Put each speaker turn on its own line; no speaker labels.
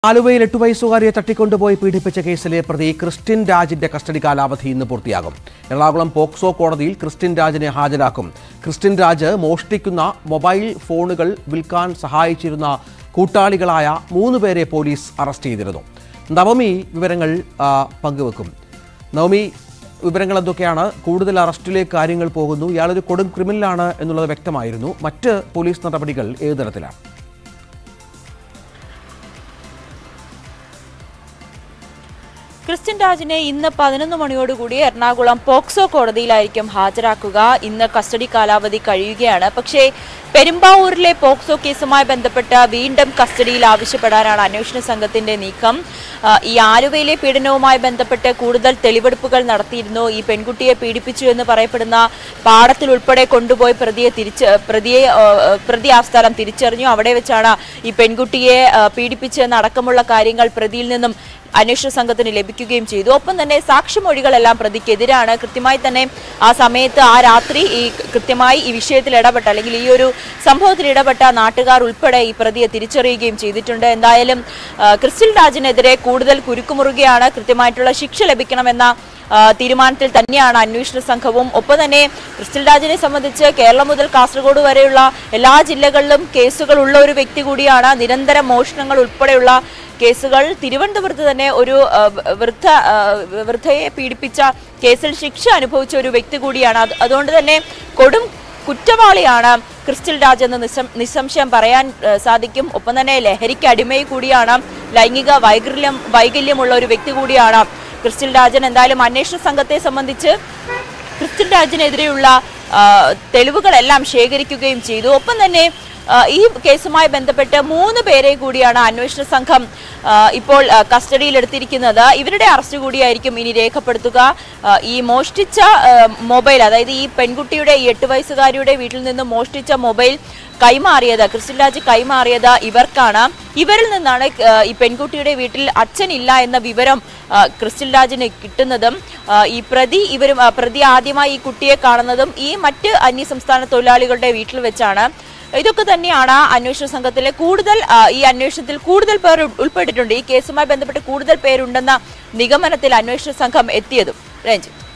ആലുവയിൽ എട്ടു വയസ്സുകാരിയെ തട്ടിക്കൊണ്ടുപോയി പീഡിപ്പിച്ച കേസിലെ പ്രതി ക്രിസ്ത്യൻ രാജിന്റെ കസ്റ്റഡി കാലാവധി ഇന്ന് പൂർത്തിയാകും എറണാകുളം പോക്സോ കോടതിയിൽ ക്രിസ്ത്യൻ രാജിനെ ഹാജരാക്കും ക്രിസ്ത്യൻ രാജ് മോഷ്ടിക്കുന്ന മൊബൈൽ ഫോണുകൾ വിൽക്കാൻ സഹായിച്ചിരുന്ന കൂട്ടാളികളായ മൂന്ന് പേരെ പോലീസ് അറസ്റ്റ് ചെയ്തിരുന്നു നവമി വിവരങ്ങൾ ആ, പങ്കുവെക്കും നവമി വിവരങ്ങൾ എന്തൊക്കെയാണ് കൂടുതൽ അറസ്റ്റിലേക്ക് കാര്യങ്ങൾ പോകുന്നു ഇയാളൊരു കൊടും ക്രിമിനലാണ് എന്നുള്ളത് വ്യക്തമായിരുന്നു മറ്റ് പോലീസ് നടപടികൾ ഏത് തരത്തിലാണ്
ക്രിസ്ത്യൻ രാജിനെ ഇന്ന് പതിനൊന്ന് മണിയോടുകൂടി എറണാകുളം പോക്സോ കോടതിയിലായിരിക്കും ഹാജരാക്കുക ഇന്ന് കസ്റ്റഡി കാലാവധി കഴിയുകയാണ് പക്ഷേ പെരുമ്പാവൂരിലെ പോക്സോ കേസുമായി ബന്ധപ്പെട്ട് വീണ്ടും കസ്റ്റഡിയിൽ ആവശ്യപ്പെടാനാണ് അന്വേഷണ സംഘത്തിന്റെ നീക്കം ആ, ഈ ആലുവയിലെ പീഡനവുമായി ബന്ധപ്പെട്ട് കൂടുതൽ തെളിവെടുപ്പുകൾ നടത്തിയിരുന്നു ഈ പെൺകുട്ടിയെ പീഡിപ്പിച്ചു എന്ന് പറയപ്പെടുന്ന പാടത്തിൽ ഉൾപ്പെടെ കൊണ്ടുപോയി പ്രതിയെ തിരിച്ച് പ്രതിയെ ആ, പ്രതി ആ സ്ഥലം തിരിച്ചറിഞ്ഞു അവിടെ വെച്ചാണ് ഈ പെൺകുട്ടിയെ ആ, പീഡിപ്പിച്ചെന്ന് അടക്കമുള്ള കാര്യങ്ങൾ പ്രതിയിൽ നിന്നും അന്വേഷണ സംഘത്തിന് ലഭിക്കുകയും ചെയ്തു ഒപ്പം തന്നെ സാക്ഷിമൊഴികളെല്ലാം പ്രതിക്കെതിരാണ് കൃത്യമായി തന്നെ ആ സമയത്ത് ആ രാത്രി ഈ കൃത്യമായി ഈ വിഷയത്തിൽ ഇടപെട്ട അല്ലെങ്കിൽ ഈ ഒരു സംഭവത്തിൽ ഇടപെട്ട നാട്ടുകാർ ഉൾപ്പെടെ ഈ പ്രതിയെ തിരിച്ചറിയുകയും ചെയ്തിട്ടുണ്ട് എന്തായാലും ആ, ക്രിസ്ത്യൻ രാജിനെതിരെ കൂടുതൽ കുരുക്കുമുറുകയാണ് കൃത്യമായിട്ടുള്ള ശിക്ഷ ലഭിക്കണമെന്ന ആ, തീരുമാനത്തിൽ തന്നെയാണ് അന്വേഷണ സംഘവും ഒപ്പം തന്നെ ക്രിസ്ത്യൻ രാജിനെ സംബന്ധിച്ച് കേരളം മുതൽ കാസർഗോഡ് വരെയുള്ള എല്ലാ ജില്ലകളിലും കേസുകൾ ഉള്ള ഒരു വ്യക്തി കൂടിയാണ് നിരന്തരം മോഷണങ്ങൾ ഉൾപ്പെടെയുള്ള കേസുകൾ തിരുവനന്തപുരത്ത് തന്നെ ഒരു ആ, വൃദ്ധ ആ, വൃദ്ധയെ പീഡിപ്പിച്ച കേസിൽ ശിക്ഷ അനുഭവിച്ച ഒരു വ്യക്തി കൂടിയാണ് അത് അതുകൊണ്ട് തന്നെ കൊടും കുറ്റവാളിയാണ് ക്രിസ്റ്റൽ രാജ് എന്ന് നിസ്സം നിസ്സംശയം പറയാൻ ആ, സാധിക്കും ഒപ്പം തന്നെ ലഹരിക്ക് അടിമയും കൂടിയാണ് ലൈംഗിക വൈകല്യം വൈകല്യമുള്ള ഒരു വ്യക്തി കൂടിയാണ് ക്രിസ്റ്റൽ രാജൻ എന്തായാലും അന്വേഷണ സംഘത്തെ സംബന്ധിച്ച് ക്രിസ്റ്റൽ രാജിനെതിരെയുള്ള ആ, തെളിവുകളെല്ലാം ശേഖരിക്കുകയും ചെയ്തു ഒപ്പം തന്നെ ആ, ഈ കേസുമായി ബന്ധപ്പെട്ട് മൂന്ന് പേരെ കൂടിയാണ് അന്വേഷണ സംഘം ആ, ഇപ്പോൾ ആ, കസ്റ്റഡിയിലെടുത്തിരിക്കുന്നത് ഇവരുടെ അറസ്റ്റ് കൂടിയായിരിക്കും ഇനി രേഖപ്പെടുത്തുക ആ, ഈ മോഷ്ടിച്ച ആ, മൊബൈൽ അതായത് ഈ പെൺകുട്ടിയുടെ ഈ എട്ട് വയസ്സുകാരിയുടെ വീട്ടിൽ നിന്ന് മോഷ്ടിച്ച മൊബൈൽ കൈമാറിയത് ക്രിസ്ത്യൻ രാജ് കൈമാറിയത് ഇവർക്കാണ് ഇവരിൽ നിന്നാണ് ആ, ഈ പെൺകുട്ടിയുടെ വീട്ടിൽ അച്ഛനില്ല എന്ന വിവരം ആ, ക്രിസ്ത്യൻ രാജിന് കിട്ടുന്നതും ആ, ഈ പ്രതി ഇവരും ആ, പ്രതി ആദ്യമായി ഈ കുട്ടിയെ കാണുന്നതും ഈ മറ്റ് അന്യസംസ്ഥാന തൊഴിലാളികളുടെ വീട്ടിൽ വെച്ചാണ് ഇതൊക്കെ തന്നെയാണ് അന്വേഷണ സംഘത്തിലെ കൂടുതൽ ആ, ഈ അന്വേഷണത്തിൽ കൂടുതൽ പേർ ഉൾ- ഉൾപ്പെട്ടിട്ടുണ്ട് ഈ കേസുമായി ബന്ധപ്പെട്ട് കൂടുതൽ പേരുണ്ടെന്ന നിഗമനത്തിൽ അന്വേഷണ സംഘം എത്തിയതും രഞ്ജിത്ത്